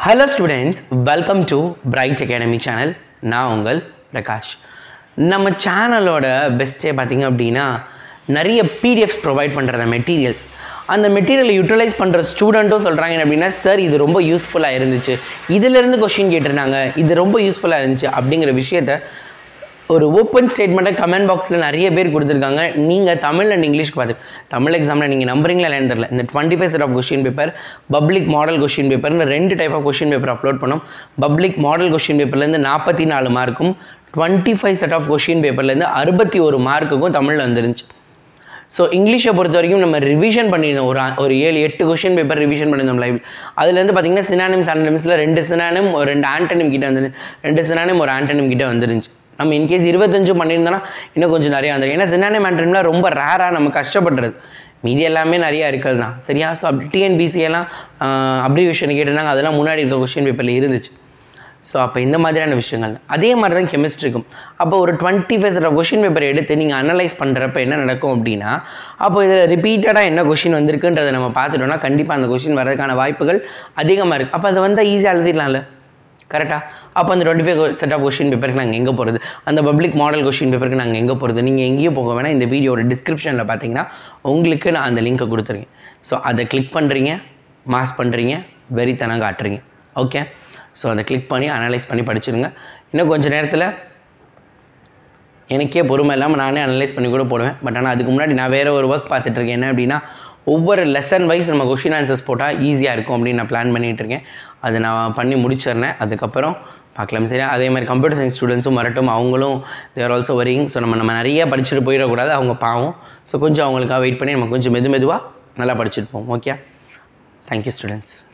hello students welcome to Bright Academy channel நான் உங்கள் பிரகாஷ் நம்ம சேனலோட பெஸ்ட்டே பார்த்தீங்க அப்படின்னா நிறைய பிடிஎஃப்ஸ் ப்ரொவைட் பண்ணுற மெட்டீரியல்ஸ் அந்த மெட்டீரியலை யூட்டிலைஸ் பண்ணுற ஸ்டூடெண்ட்டும் சொல்கிறாங்க என்ன அப்படின்னா சார் இது ரொம்ப யூஸ்ஃபுல்லாக இருந்துச்சு இதிலேருந்து கொஷின் கேட்டிருந்தாங்க இது ரொம்ப யூஸ்ஃபுல்லாக இருந்துச்சு அப்படிங்கிற விஷயத்த ஒரு ஓப்பன் ஸ்டேட்மெண்ட்டை கமெண்ட் பாக்ஸில் நிறைய பேர் கொடுத்துருக்காங்க நீங்கள் தமிழ் அண்ட் இங்கிலீஷ்க்கு பார்த்து தமிழ் எக்ஸாமில் நீங்கள் நம்புறீங்களா இல்லைன்னு தெரியல இந்த twenty five set of question paper public model question பேப்பர்னு ரெண்டு type of question paper upload பண்ணோம் பப்ளிக் மாடல் கொஷின் பேப்பர்லேருந்து நாற்பத்தி நாலு மார்க்கும் twenty five set of question பேப்பர்லேருந்து அறுபத்தி ஒரு மார்க்குக்கும் தமிழில் வந்துருந்துச்சு ஸோ இங்கிலீஷை பொறுத்த வரைக்கும் நம்ம ரிவிஷன் பண்ணியிருந்தோம் ஒரு ஆ- ஒரு ஏழு எட்டு கொஷின் பேப்பர் ரிவிஷன் பண்ணியிருந்தோம் லைவ் அதுலேருந்து பார்த்தீங்கன்னா சினானிம்ஸ் ஆண்டனிம்ஸில் ரெண்டு சினானிம் ஒரு ரெண்டு ஆண்டனிம் கிட்ட வந்து ரெண்டு சினானிம் ஒரு ஆண்டனிம் கிட்ட வந்துருந்துச்சு நம்ம இன்கேஸ் இருபத்தஞ்சும் பண்ணியிருந்தோன்னா இன்னும் கொஞ்சம் நிறையா வந்துடும் ஏன்னா சினானிம் ஆண்டனிம்லாம் ரொம்ப ரேராக நம்ம கஷ்டப்படுறது மீதி எல்லாமே நிறையா இருக்கிறது தான் சரியா ஸோ அப்படி டிஎன்பிசி எல்லாம் அப்ரிவேஷன் கேட்டிருந்தாங்க அதெல்லாம் முன்னாடி இருக்க கொஷின் பேப்பரில் இருந்துச்சு ஸோ அப்போ இந்த மாதிரியான விஷயங்கள் அதே மாதிரி தான் கெமிஸ்ட்ரிக்கும் அப்போ ஒரு twenty five set question paper எடுத்து நீங்கள் அனலைஸ் பண்ணுறப்ப என்ன நடக்கும் அப்படின்னா அப்போ இதில் ரிப்பீட்டடாக என்ன கொஷின் வந்திருக்குன்றதை நம்ம பார்த்துட்டோம்னா கண்டிப்பாக அந்த கொஷின் வர்றதுக்கான வாய்ப்புகள் அதிகமாக இருக்குது அப்போ அதை வந்தால் ஈஸியாக எழுதிடலாம்ல கரெக்டாக அப்போ அந்த twenty five set of question பேப்பருக்கு நாங்கள் எங்கே போகிறது அந்த பப்ளிக் மாடல் கொஷின் பேப்பருக்கு நாங்கள் எங்கே போகிறது நீங்கள் எங்கேயும் போக வேணாம் இந்த வீடியோட டிஸ்கிரிப்ஷனில் பார்த்தீங்கன்னா உங்களுக்கு நான் அந்த லிங்க்கை கொடுத்துருக்கேன் ஸோ அதை கிளிக் பண்ணுறீங்க மாஸ் பண்ணுறீங்க வெறித்தனம் காட்டுறீங்க ஓகே ஸோ அதை கிளிக் பண்ணி அனலைஸ் பண்ணி படிச்சிருங்க இன்னும் கொஞ்சம் நேரத்தில் எனக்கே பொறுமை இல்லாமல் நானே அனலைஸ் பண்ணி கூட போடுவேன் பட் ஆனால் அதுக்கு முன்னாடி நான் வேறு ஒரு ஒர்க் பார்த்துட்ருக்கேன் என்ன அப்படின்னா ஒவ்வொரு லெசன் வைஸ் நம்ம கொஷின் ஆன்சர்ஸ் போட்டால் ஈஸியாக இருக்கும் அப்படின்னு நான் பிளான் பண்ணிகிட்டு இருக்கேன் அதை நான் பண்ணி முடிச்சிடுறேன் அதுக்கப்புறம் பார்க்கலாம் சரியா அதே மாதிரி கம்ப்யூட்டர் சயின்ஸ் ஸ்டூடெண்ட்ஸும் வரட்டும் அவங்களும் தேர் ஆல்சோ வரிங் ஸோ நம்ம நம்ம நிறைய படிச்சுட்டு போயிடக்கூடாது அவங்க பாவம் ஸோ கொஞ்சம் அவங்களுக்காக வெயிட் பண்ணி நம்ம கொஞ்சம் மெது மெதுவாக நல்லா படிச்சுட்டு போவோம் ஓகே தேங்க்யூ ஸ்டூடெண்ட்ஸ்